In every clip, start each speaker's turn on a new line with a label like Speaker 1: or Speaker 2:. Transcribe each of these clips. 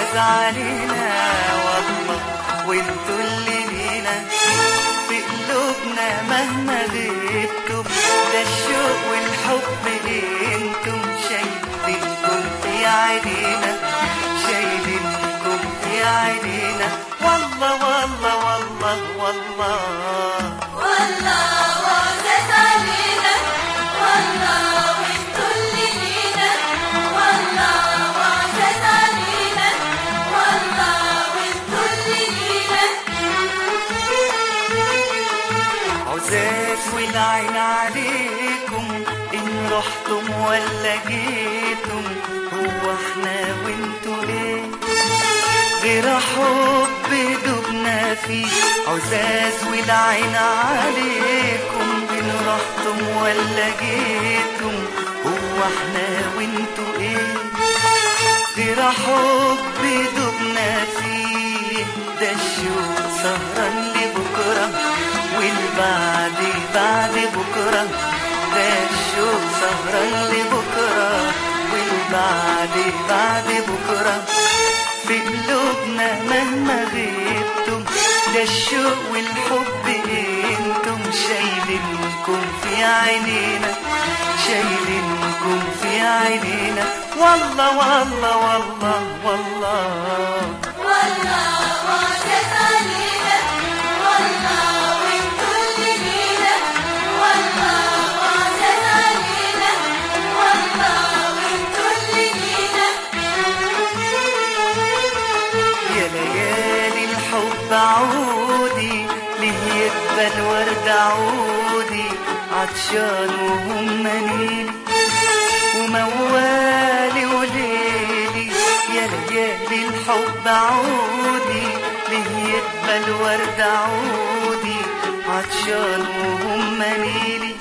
Speaker 1: عزاز علينا والله وانتوا اللي لينا في قلوبنا مهما غبتم ده الشوق والحب انتم شايلينكم في عينينا شايلينكم في عينينا والله والله والله والله
Speaker 2: والله وعزاز علينا والله وانتوا اللي لينا والله وعزاز علينا والله وانتوا اللي لينا
Speaker 1: عزاز والعين عليكم ان رحتم ولا جيتم هو احنا وانتوا ايه غير حب دبنا فيه عزاز والعين عليكم ان رحتم ولا جيتم هو احنا وانتوا ايه غير حب دبنا فيه ده الشوق سهران لبكرة والبعد بعد بكرة ده الشوق سهران لبكرة والبعد بعد بكرة في قلوبنا مهما غبتم ده الشوق والحب انتم شايلينكم في عينينا شايلينكم في عينينا والله والله والله والله
Speaker 2: والله وعزاز علينا والله وانتوا اللي لينا والله وعزاز علينا والله وانتوا اللي لينا
Speaker 1: يا ليالي الحب عودي ليه يبقى الورد عودي عطشان وهم نيلي وموالي وليلي يا ليالي الحب عودي ليه يبقى الورد عودي عطشان وهم نيلي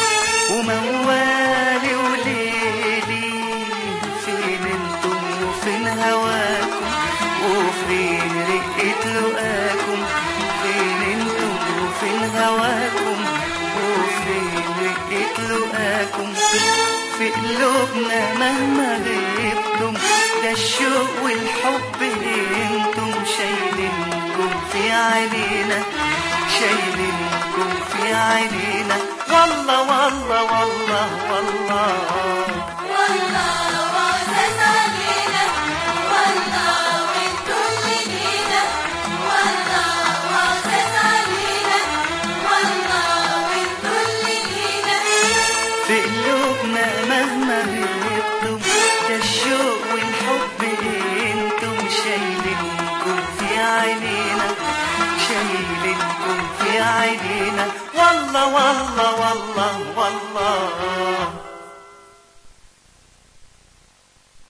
Speaker 1: وموالي وليلي فين انتم وفين هواكم وفين رقة لقاكم فين انتم وفين هواكم وفين رقة لقاكم في قلوبنا مهما غبتم ده الشوق والحب انتم شايلينكم في عينينا شايلينكم في عينينا والله والله والله والله
Speaker 2: والله وعزاز علينا والله وانتوا اللي لينا والله وعزاز علينا والله وانتوا اللي لينا
Speaker 1: في قلوبنا مهما غبتم ده الشوق والحب انتم شايلينكم في عينينا شايلينكم في عينينا والله والله والله والله